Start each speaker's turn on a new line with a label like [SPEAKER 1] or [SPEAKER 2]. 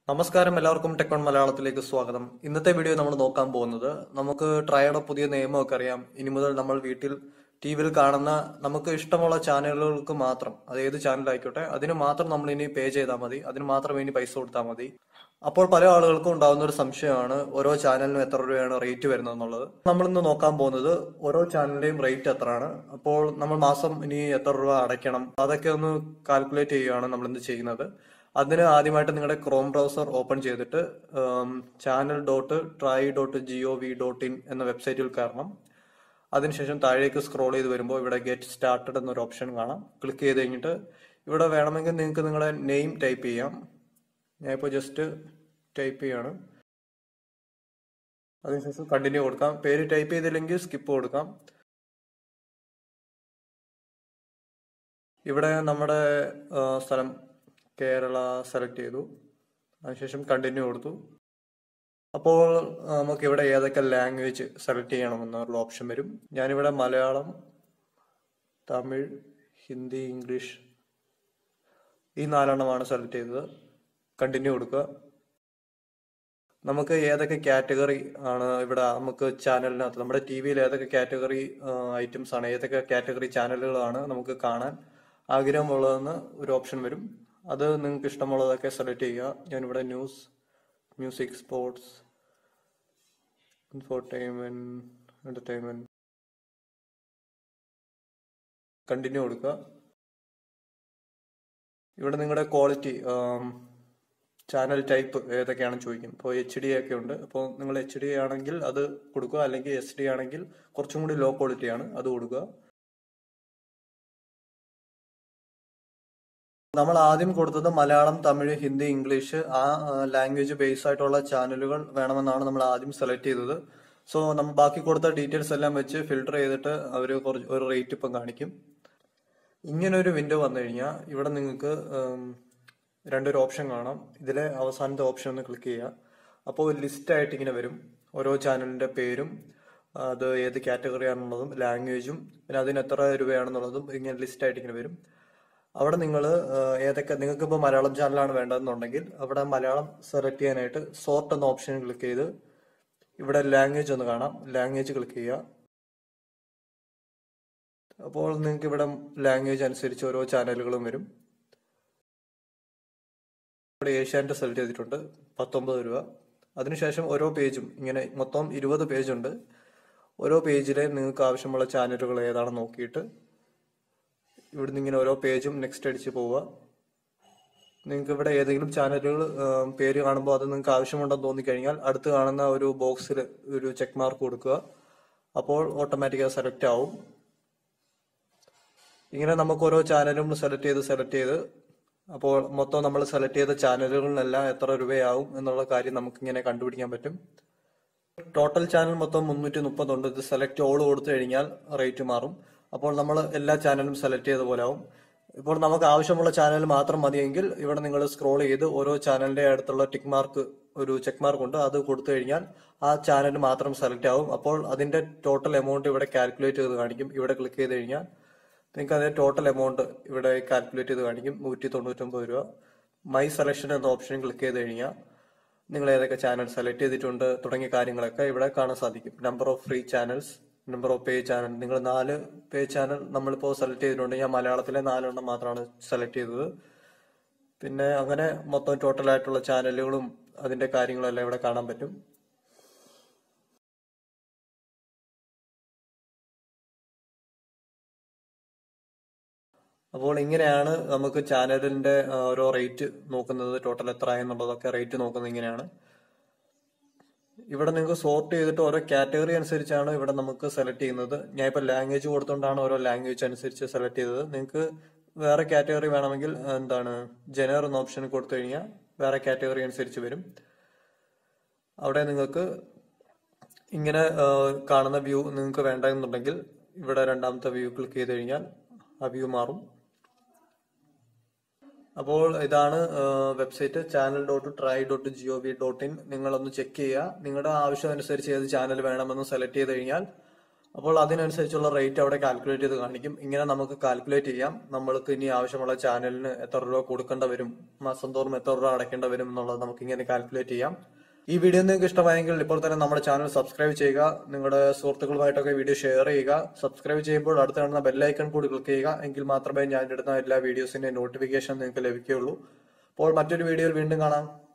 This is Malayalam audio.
[SPEAKER 1] നമസ്കാരം എല്ലാവർക്കും ടെക്കോൺ മലയാളത്തിലേക്ക് സ്വാഗതം ഇന്നത്തെ വീഡിയോ നമ്മൾ നോക്കാൻ പോകുന്നത് നമുക്ക് ട്രയയുടെ പുതിയ നിയമമൊക്കെ അറിയാം ഇനി മുതൽ നമ്മൾ വീട്ടിൽ ടി വിയിൽ കാണുന്ന നമുക്ക് ഇഷ്ടമുള്ള ചാനലുകൾക്ക് മാത്രം അത് ഏത് ചാനലായിക്കോട്ടെ അതിന് മാത്രം നമ്മൾ ഇനി പേ ചെയ്താൽ മതി അതിന് മാത്രം ഇനി പൈസ കൊടുത്താൽ മതി അപ്പോൾ പല ആളുകൾക്കും ഉണ്ടാകുന്ന ഒരു സംശയമാണ് ഓരോ ചാനലിനും എത്ര രൂപയാണ് റേറ്റ് വരുന്നത് എന്നുള്ളത് നമ്മൾ ഇന്ന് നോക്കാൻ പോകുന്നത് ഓരോ ചാനലിന്റെയും റേറ്റ് എത്രയാണ് അപ്പോൾ നമ്മൾ മാസം ഇനി എത്ര രൂപ അടയ്ക്കണം അതൊക്കെ ഒന്ന് കാൽക്കുലേറ്റ് ചെയ്യുകയാണ് നമ്മൾ ഇന്ന് ചെയ്യുന്നത് അതിന് ആദ്യമായിട്ട് നിങ്ങളുടെ ക്രോം ബ്രൗസർ ഓപ്പൺ ചെയ്തിട്ട് channel dot TRAI dot G O V dot in എന്ന വെബ്സൈറ്റിൽ കയറണം അതിനുശേഷം താഴേക്ക് സ്ക്രോൾ ചെയ്ത് വരുമ്പോൾ ഇവിടെ ഗെറ്റ് സ്റ്റാർട്ടഡ് എന്നൊരു ഓപ്ഷൻ കാണാം ക്ലിക്ക് ചെയ്ത് കഴിഞ്ഞിട്ട് ഇവിടെ വേണമെങ്കിൽ നിങ്ങൾക്ക് നിങ്ങളുടെ നെയിം ടൈപ്പ് ചെയ്യാം ഞാൻ ഇപ്പോൾ ജസ്റ്റ് ടൈപ്പ് ചെയ്യാണ് അതിനുശേഷം കണ്ടിന്യൂ കൊടുക്കാം പേര് ടൈപ്പ് ചെയ്തില്ലെങ്കിൽ സ്കിപ്പ് കൊടുക്കാം ഇവിടെ നമ്മുടെ ആ, സ്ഥലം കേരള സെലക്ട് ചെയ്തു അതിനുശേഷം കണ്ടിന്യൂ കൊടുത്തു അപ്പോൾ നമുക്ക് ഇവിടെ ഏതൊക്കെ ലാംഗ്വേജ് സെലക്ട് ചെയ്യണമെന്നുള്ള ഓപ്ഷൻ വരും ഞാനിവിടെ മലയാളം തമിഴ് ഹിന്ദി ഇംഗ്ലീഷ് ഈ നാലെണ്ണമാണ് സെലക്ട് ചെയ്തത് കണ്ടിന്യൂ കൊടുക്കുക നമുക്ക് ഏതൊക്കെ കാറ്റഗറി ആണ് ഇവിടെ നമുക്ക് ചാനലിനകത്ത് നമ്മുടെ ടി വിയിൽ ഏതൊക്കെ കാറ്റഗറി ഐറ്റംസ് ആണ് ഏതൊക്കെ കാറ്റഗറി ചാനലുകളാണ് നമുക്ക് കാണാൻ ആഗ്രഹമുള്ളതെന്ന് ഒരു ഓപ്ഷൻ വരും അത് നിങ്ങൾക്ക് ഇഷ്ടമുള്ളതൊക്കെ സെലക്ട് ചെയ്യുക ഞാനിവിടെ news music sports infotainment entertainment continue കൊടുക്കുക ഇവിടെ നിങ്ങളുടെ ക്വാളിറ്റി ചാനൽ ടൈപ്പ് ഏതൊക്കെയാണെന്ന് ചോദിക്കും ഇപ്പോൾ എച്ച് ഡി ഒക്കെ ഉണ്ട് അപ്പോൾ നിങ്ങൾ എച്ച് ഡി ആണെങ്കിൽ അത് കൊടുക്കുക അല്ലെങ്കിൽ എസ് ഡി ആണെങ്കിൽ കുറച്ചും കൂടി ലോ ക്വാളിറ്റി ആണ് അത് കൊടുക്കുക നമ്മൾ ആദ്യം കൊടുത്തത് മലയാളം തമിഴ് ഹിന്ദി ഇംഗ്ലീഷ് ആ ലാംഗ്വേജ് ബേസ് ആയിട്ടുള്ള ചാനലുകൾ വേണമെന്നാണ് നമ്മൾ ആദ്യം സെലക്ട് ചെയ്തത് സോ നമ്മൾ ബാക്കി കൊടുത്ത ഡീറ്റെയിൽസ് എല്ലാം വെച്ച് ഫിൽട്ടർ ചെയ്തിട്ട് അവർ കുറച്ച് ഒരു റേറ്റ് ഇപ്പം കാണിക്കും ഇങ്ങനെ ഒരു വിൻഡോ വന്നു കഴിഞ്ഞാൽ ഇവിടെ നിങ്ങൾക്ക് ഉം, രണ്ടൊരു ഓപ്ഷൻ കാണാം ഇതിലെ അവസാനത്തെ ഓപ്ഷൻ ഒന്ന് ക്ലിക്ക് ചെയ്യുക അപ്പോൾ ഒരു ലിസ്റ്റ് ആയിട്ട് ഇങ്ങനെ വരും ഓരോ ചാനലിന്റെ പേരും അത് ഏത് കാറ്റഗറി ആണെന്നുള്ളതും ലാംഗ്വേജും പിന്നെ അതിന് എത്ര രൂപയാണെന്നുള്ളതും ഇങ്ങനെ ലിസ്റ്റ് ആയിട്ട് ഇങ്ങനെ വരും അവിടെ നിങ്ങൾ ഏതൊക്കെ നിങ്ങൾക്ക് ഇപ്പോൾ മലയാളം ചാനലാണ് വേണ്ടതെന്നുണ്ടെങ്കിൽ അവിടെ മലയാളം സെലക്ട് ചെയ്യാനായിട്ട് സോർട്ട് എന്ന ഓപ്ഷൻ ക്ലിക്ക് ചെയ്ത് ഇവിടെ ലാംഗ്വേജ് ഒന്ന് കാണാം ലാംഗ്വേജ് ക്ലിക്ക് ചെയ്യുക അപ്പോൾ നിങ്ങൾക്ക് ഇവിടെ ലാംഗ്വേജ് അനുസരിച്ച് ഓരോ ചാനലുകളും വരും ഇവിടെ ഏഷ്യാനെറ്റ് സെലക്ട് ചെയ്തിട്ടുണ്ട് പത്തൊമ്പത് രൂപ അതിനുശേഷം ഓരോ പേജും ഇങ്ങനെ മൊത്തം ഇരുപത് പേജുണ്ട് ഓരോ പേജിലെ നിങ്ങൾക്ക് ആവശ്യമുള്ള ചാനലുകൾ ഏതാണെന്ന് നോക്കിയിട്ട് ഇവിടുന്ന് ഇങ്ങനെ ഓരോ പേജും നെക്സ്റ്റ് അടിച്ച് പോവുക നിങ്ങൾക്ക് ഇവിടെ ഏതെങ്കിലും ചാനലുകൾ പേര് കാണുമ്പോൾ അത് നിങ്ങൾക്ക് ആവശ്യമുണ്ടെന്ന് തോന്നിക്കഴിഞ്ഞാൽ അടുത്ത് കാണുന്ന ഒരു ബോക്സിൽ ഒരു ചെക്ക് മാർക്ക് കൊടുക്കുക അപ്പോൾ ഓട്ടോമാറ്റിക്കായി സെലക്ട് ആവും ഇങ്ങനെ നമുക്ക് ഓരോ ചാനലും സെലക്ട് ചെയ്ത് സെലക്ട് ചെയ്ത് അപ്പോൾ മൊത്തം നമ്മൾ സെലക്ട് ചെയ്ത ചാനലുകളിലെല്ലാം എത്ര രൂപയാവും എന്നുള്ള കാര്യം നമുക്ക് ഇങ്ങനെ കണ്ടുപിടിക്കാൻ പറ്റും ടോട്ടൽ ചാനൽ മൊത്തം മുന്നൂറ്റി മുപ്പതുണ്ട് ഇത് സെലക്ട് ഓൾ കൊടുത്തു കഴിഞ്ഞാൽ റേറ്റ് മാറും അപ്പോൾ നമ്മൾ എല്ലാ ചാനലും സെലക്ട് ചെയ്ത പോലെ ആവും ഇപ്പോൾ നമുക്ക് ആവശ്യമുള്ള ചാനൽ മാത്രം മതിയെങ്കിൽ ഇവിടെ നിങ്ങൾ സ്ക്രോൾ ചെയ്ത് ഓരോ ചാനലിന്റെ അടുത്തുള്ള ടിക്ക് മാർക്ക് ഒരു ചെക്ക് മാർക്ക് ഉണ്ട് അത് കൊടുത്തു കഴിഞ്ഞാൽ ആ ചാനൽ മാത്രം സെലക്ട് ആവും അപ്പോൾ അതിന്റെ ടോട്ടൽ എമൗണ്ട് ഇവിടെ കാൽക്കുലേറ്റ് ചെയ്ത് കാണിക്കും ഇവിടെ ക്ലിക്ക് ചെയ്ത് കഴിഞ്ഞാൽ നിങ്ങൾക്ക് അതിന്റെ ടോട്ടൽ എമൗണ്ട് ഇവിടെ കാൽക്കുലേറ്റ് ചെയ്ത് കാണിക്കും നൂറ്റി തൊണ്ണൂറ്റൊമ്പത് രൂപ മൈ സെലക്ഷൻ എന്ന ഓപ്ഷൻ ക്ലിക്ക് ചെയ്ത് കഴിഞ്ഞാൽ നിങ്ങൾ ഏതൊക്കെ ചാനൽ സെലക്ട് ചെയ്തിട്ടുണ്ട് തുടങ്ങിയ കാര്യങ്ങളൊക്കെ ഇവിടെ കാണാൻ സാധിക്കും number of free channels number of pay channel നിങ്ങൾ നാല് പേ ചാനൽ നമ്മളിപ്പോൾ സെലക്ട് ചെയ്തിട്ടുണ്ട് ഞാൻ മലയാളത്തിലെ നാലെണ്ണം മാത്രമാണ് സെലക്ട് ചെയ്തത് പിന്നെ അങ്ങനെ മൊത്തം ടോട്ടൽ ആയിട്ടുള്ള ചാനലുകളും അതിന്റെ കാര്യങ്ങളും എല്ലാം ഇവിടെ കാണാൻ പറ്റും അപ്പോൾ ഇങ്ങനെയാണ് നമുക്ക് ചാനലിന്റെ ആ, ഓരോ റേറ്റ് നോക്കുന്നത് ടോട്ടൽ എത്ര എന്നുള്ളതൊക്കെ റേറ്റ് നോക്കുന്നത് ഇങ്ങനെയാണ് ഇവിടെ നിങ്ങൾക്ക് സോർട്ട് ചെയ്തിട്ട് ഓരോ കാറ്റഗറി അനുസരിച്ചാണ് ഇവിടെ നമുക്ക് സെലക്ട് ചെയ്യുന്നത് ഞാൻ ഇപ്പൊ ലാംഗ്വേജ് കൊടുത്തുകൊണ്ടാണ് ഓരോ ലാംഗ്വേജ് അനുസരിച്ച് സെലക്ട് ചെയ്തത് നിങ്ങൾക്ക് വേറെ കാറ്റഗറി വേണമെങ്കിൽ ആ, എന്താണ് ജനർ എന്ന ഓപ്ഷൻ കൊടുത്തു കഴിഞ്ഞാൽ വേറെ കാറ്റഗറി അനുസരിച്ച് വരും അവിടെ നിങ്ങൾക്ക് ഇങ്ങനെ ആ, കാണുന്ന വ്യൂ നിങ്ങൾക്ക് വേണ്ടെന്നുണ്ടെങ്കിൽ ഇവിടെ രണ്ടാമത്തെ വ്യൂ ക്ലിക്ക് ചെയ്ത് കഴിഞ്ഞാൽ ആ വ്യൂ മാറും അപ്പോൾ ഇതാണ് website channel dot TRAI dot G O V dot in നിങ്ങളൊന്ന് ചെക്ക് ചെയ്യുക നിങ്ങളുടെ ആവശ്യം അനുസരിച്ച് ഏത് ചാനൽ വേണമെന്ന് സെലക്ട് ചെയ്ത് കഴിഞ്ഞാൽ അപ്പോൾ അതിനനുസരിച്ചുള്ള റേറ്റ് അവിടെ കാൽക്കുലേറ്റ് ചെയ്ത് കാണിക്കും ഇങ്ങനെ നമുക്ക് കാൽക്കുലേറ്റ് ചെയ്യാം നമ്മൾക്ക് ഇനി ആവശ്യമുള്ള ചാനലിന് എത്ര രൂപ കൊടുക്കേണ്ട വരും മാസം തോറും എത്ര രൂപ അടയ്ക്കേണ്ട വരും എന്നുള്ളത് നമുക്ക് ഇങ്ങനെ കാൽക്കുലേറ്റ് ചെയ്യാം ഈ വീഡിയോ നിങ്ങൾക്ക് ഇഷ്ടമായെങ്കിൽ ഇപ്പോൾ തന്നെ നമ്മുടെ ചാനൽ സബ്സ്ക്രൈബ് ചെയ്യുക നിങ്ങളുടെ സുഹൃത്തുക്കളുമായിട്ടൊക്കെ വീഡിയോ ഷെയർ ചെയ്യുക സബ്സ്ക്രൈബ് ചെയ്യുമ്പോൾ അടുത്ത് കാണുന്ന ബെല്ലൈക്കൺ കൂടി ക്ലിക്ക് ചെയ്യുക എങ്കിൽ മാത്രമേ ഞാൻ ഇടുന്ന എല്ലാ വീഡിയോസിന്റെ നോട്ടിഫിക്കേഷൻ നിങ്ങൾക്ക് ലഭിക്കുകയുള്ളൂ അപ്പോൾ മറ്റൊരു വീഡിയോയിൽ വീണ്ടും കാണാം